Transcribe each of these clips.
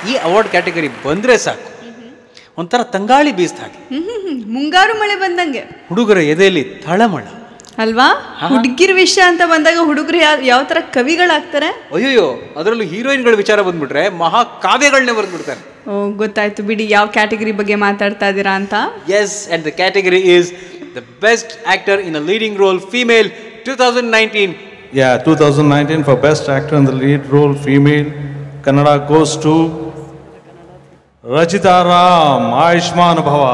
ಈ award category ಬಂದರೆ ಸಾಕು ಒಂಥರ ತಂಗಾಳಿ ಬೀಸ್ದ ಹಾಗೆ ಹ್ಮ್ ಹ್ಮ್ ಹ್ಮ್ ಮುಂಗಾರು ಮಳೆ ಬಂದಂಗೆ ಹುಡುಗರ ಎದೆಯಲ್ಲಿ ತಳಮಳ ಅಲ್ವಾ ಹುಡುಗಿರ ವಿಷಯ ಅಂತ ಬಂದಾಗ ಹುಡುಗರು ಯಾವ ಯಾವ ಥರ ಕವಿಗಳಾಗ್ತಾರೆ ಅಯ್ಯೋಯ್ಯೋ ಅದರಲ್ಲೂ ಹೀರೋಯಿನ್ಗಳ ವಿಚಾರ ಬಂದ್ಬಿಟ್ರೆ ಮಹಾ ಕಾವ್ಯಗಳನ್ನೇ ಬರೆದ್ಬಿಡ್ತಾರೆ ಓ ಗೊತ್ತಾಯ್ತು ಬಿಡಿ ಯಾವ ಕ್ಯಾಟಗರಿ ಬಗ್ಗೆ ಮಾತಾಡ್ತಾ ಇದ್ದೀರಾ ಅಂತ yes and the category is the best actor in a leading role female two thousand nineteen Yeah, 2019 for Best Actor in the Lead Role Female, Kannada goes to Rachita Ram, Ayushman Bhava.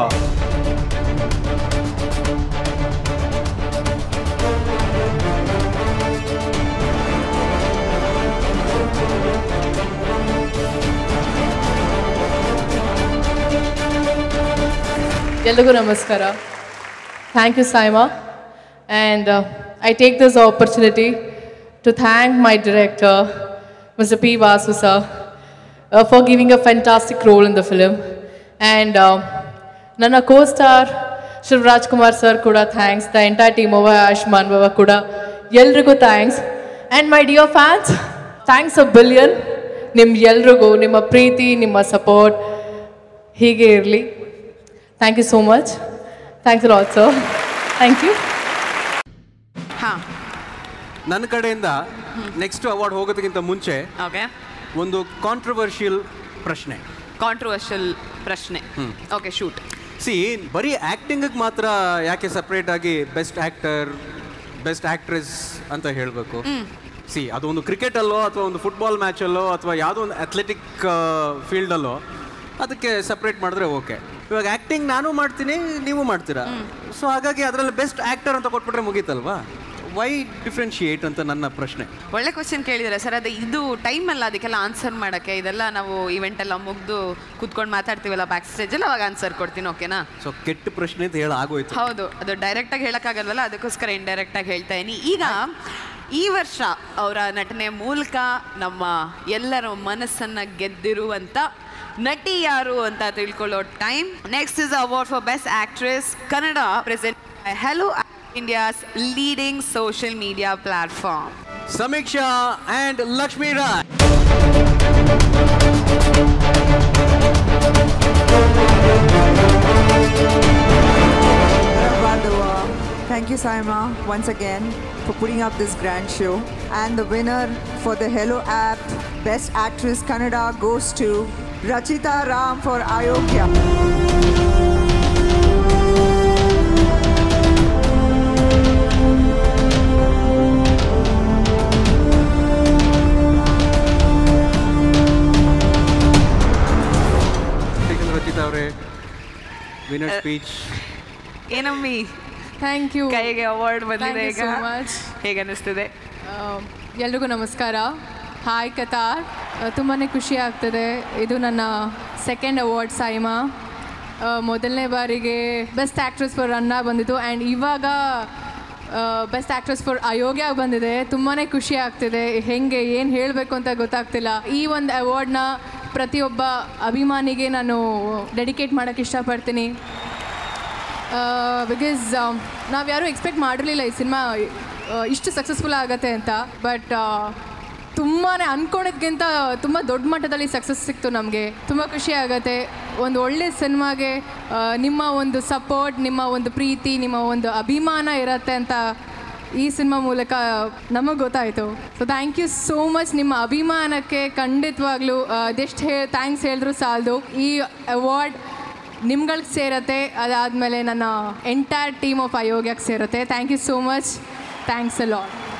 ಎಲ್ರಿಗೂ ನಮಸ್ಕಾರ thank you Saima and I take this opportunity to thank my director mister P Vasu sir for giving a fantastic role in the film and ನನ್ನ co star Shivaraj Kumar sir ಕೂಡ thanks the entire team of Ayushman Bhava ಕೂಡ ಎಲ್ರಿಗೂ thanks and my dear fans thanks a billion ನಿಮ್ಮ ಎಲ್ರಿಗೂ ನಿಮ್ಮ ಪ್ರೀತಿ ನಿಮ್ಮ support ಹೀಗೆ ಇರಲಿ thank you so much thanks lot sir thank you ಹಾಂ ನನ್ನ ಕಡೆಯಿಂದ ನೆಕ್ಸ್ಟ್ ಅವಾರ್ಡ್ ಹೋಗೋದಕ್ಕಿಂತ ಮುಂಚೆ ಓಕೆ ಒಂದು ಕಾಂಟ್ರವರ್ಷಿಯಲ್ ಪ್ರಶ್ನೆ ಕಾಂಟ್ರವರ್ಷಿಯಲ್ ಪ್ರಶ್ನೆ ಓಕೆ ಶೂಟ್ ಸಿ ಬರೀ ಆ್ಯಕ್ಟಿಂಗಿಗೆ ಮಾತ್ರ ಯಾಕೆ ಸಪ್ರೇಟ್ ಆಗಿ ಬೆಸ್ಟ್ ಆ್ಯಕ್ಟರ್ ಬೆಸ್ಟ್ ಆ್ಯಕ್ಟ್ರೆಸ್ ಅಂತ ಹೇಳಬೇಕು ಸಿ ಅದೊಂದು ಕ್ರಿಕೆಟಲ್ಲೋ ಅಥವಾ ಒಂದು ಫುಟ್ಬಾಲ್ ಮ್ಯಾಚಲ್ಲೋ ಅಥವಾ ಯಾವುದೋ ಒಂದು ಅಥ್ಲೆಟಿಕ್ ಫೀಲ್ಡಲ್ಲೋ ಅದಕ್ಕೆ ಸಪ್ರೇಟ್ ಮಾಡಿದ್ರೆ ಓಕೆ ಇವಾಗ ಆ್ಯಕ್ಟಿಂಗ್ ನಾನು ಮಾಡ್ತೀನಿ ನೀವು ಮಾಡ್ತೀರಾ ಸೊ ಹಾಗಾಗಿ ಅದರಲ್ಲಿ ಬೆಸ್ಟ್ ಆ್ಯಕ್ಟರ್ ಅಂತ ಕೊಟ್ಬಿಟ್ರೆ ಮುಗೀತಲ್ವಾ ವೈ ಡಿಫ್ರೆನ್ಶಿಯೇಟ್ ಅಂತ ನನ್ನ ಪ್ರಶ್ನೆ ಒಳ್ಳೆ ಕ್ವಶನ್ ಕೇಳಿದ್ದಾರೆ ಸರ್ ಅದು ಇದು ಟೈಮ್ ಅಲ್ಲ ಅದಕ್ಕೆಲ್ಲ ಆನ್ಸರ್ ಮಾಡೋಕ್ಕೆ ಇದೆಲ್ಲ ನಾವು ಇವೆಂಟ್ ಎಲ್ಲ ಮುಗ್ದು ಕೂತ್ಕೊಂಡು ಮಾತಾಡ್ತೀವಲ್ಲ ಬ್ಯಾಕ್ ಸ್ಟೇಜಲ್ಲಿ ಅವಾಗ ಆನ್ಸರ್ ಕೊಡ್ತೀನಿ ಓಕೆನಾ ಸೊ ಕೆಟ್ಟ ಪ್ರಶ್ನೆ ಅಂತ ಹೇಳಿ ಆಗೋಯ್ತು ಹೌದು ಅದು ಡೈರೆಕ್ಟಾಗಿ ಹೇಳೋಕ್ಕಾಗಲ್ವಲ್ಲ ಅದಕ್ಕೋಸ್ಕರ ಇಂಡೈರೆಕ್ಟಾಗಿ ಹೇಳ್ತಾ ಇದೀನಿ ಈಗ ಈ ವರ್ಷ ಅವರ ನಟನೆ ಮೂಲಕ ನಮ್ಮ ಎಲ್ಲರ ಮನಸ್ಸನ್ನು ಗೆದ್ದಿರುವಂಥ ನಟಿ ಯಾರು ಅಂತ ತಿಳ್ಕೊಳ್ಳೋ time next is award for best actress Kannada present hello India's leading social media platform Samiksha and Lakshmi Rai Bardava. Thank you, Saima, once again for putting up this grand show. And the winner for the Hello app Best Actress Kannada goes to Rachita Ram for Ayogya. Rachita ಅವರೇ winner speech ಏನಮ್ಮಿ thank you ಕೈಗೆ award ಬಂದಿದೆ Thank you ಈಗ so much. ಹೇಗೆ ಅನ್ನಿಸ್ತಿದೆ ಎಲ್ರಿಗೂ ನಮಸ್ಕಾರ hi Qatar ತುಂಬಾ ಖುಷಿ ಆಗ್ತದೆ ಇದು ನನ್ನ ಸೆಕೆಂಡ್ ಅವಾರ್ಡ್ ಸಾಯಿಮಾ ಆ, ಮೊದಲನೇ ಬಾರಿಗೆ ಬೆಸ್ಟ್ ಆ್ಯಕ್ಟ್ರೆಸ್ ಫಾರ್ ರನ್ನ ಬಂದಿತ್ತು ಆ್ಯಂಡ್ ಇವಾಗ ಬೆಸ್ಟ್ ಆ್ಯಕ್ಟ್ರೆಸ್ ಫಾರ್ ಅಯೋಗ್ಯ ಬಂದಿದೆ ತುಂಬಾ ಖುಷಿ ಆಗ್ತಿದೆ ಹೆಂಗೆ ಏನು ಹೇಳಬೇಕು ಅಂತ ಗೊತ್ತಾಗ್ತಿಲ್ಲ ಈ ಒಂದು ಅವಾರ್ಡ್ನ ಪ್ರತಿಯೊಬ್ಬ ಅಭಿಮಾನಿಗೆ ನಾನು ಡೆಡಿಕೇಟ್ ಮಾಡೋಕ್ಕೆ ಇಷ್ಟಪಡ್ತೀನಿ ಬಿಕಾಸ್ ನಾವು ಯಾರೂ ಎಕ್ಸ್ಪೆಕ್ಟ್ ಮಾಡಿರಲಿಲ್ಲ ಈ ಸಿನಿಮಾ ಇಷ್ಟು ಸಕ್ಸಸ್ಫುಲ್ ಆಗುತ್ತೆ ಅಂತ ಬಟ್ ತುಂಬಾ ಅಂದ್ಕೊಂಡಿದ್ಕಿಂತ ತುಂಬ ದೊಡ್ಡ ಮಟ್ಟದಲ್ಲಿ ಸಕ್ಸಸ್ ಸಿಕ್ತು ನಮಗೆ ತುಂಬ ಖುಷಿ ಆಗುತ್ತೆ ಒಂದು ಒಳ್ಳೆ ಸಿನಿಮಾಗೆ ನಿಮ್ಮ ಒಂದು ಸಪೋರ್ಟ್ ನಿಮ್ಮ ಒಂದು ಪ್ರೀತಿ ನಿಮ್ಮ ಒಂದು ಅಭಿಮಾನ ಇರತ್ತೆ ಅಂತ ಈ ಸಿನಿಮಾ ಮೂಲಕ ನಮಗೆ ಗೊತ್ತಾಯಿತು so thank you so much ನಿಮ್ಮ ಅಭಿಮಾನಕ್ಕೆ ಖಂಡಿತವಾಗ್ಲೂ ಅದೆಷ್ಟು ಹೇ ಥ್ಯಾಂಕ್ಸ್ ಹೇಳಿದ್ರು ಸಾಲದು ಈ ಅವಾರ್ಡ್ ನಿಮ್ಗಳಿಗೆ ಸೇರತ್ತೆ ಅದಾದಮೇಲೆ ನನ್ನ ಎಂಟೈರ್ ಟೀಮ್ ಆಫ್ ಅಯೋಗ್ಯಕ್ಕೆ ಸೇರುತ್ತೆ thank you so much thanks a lot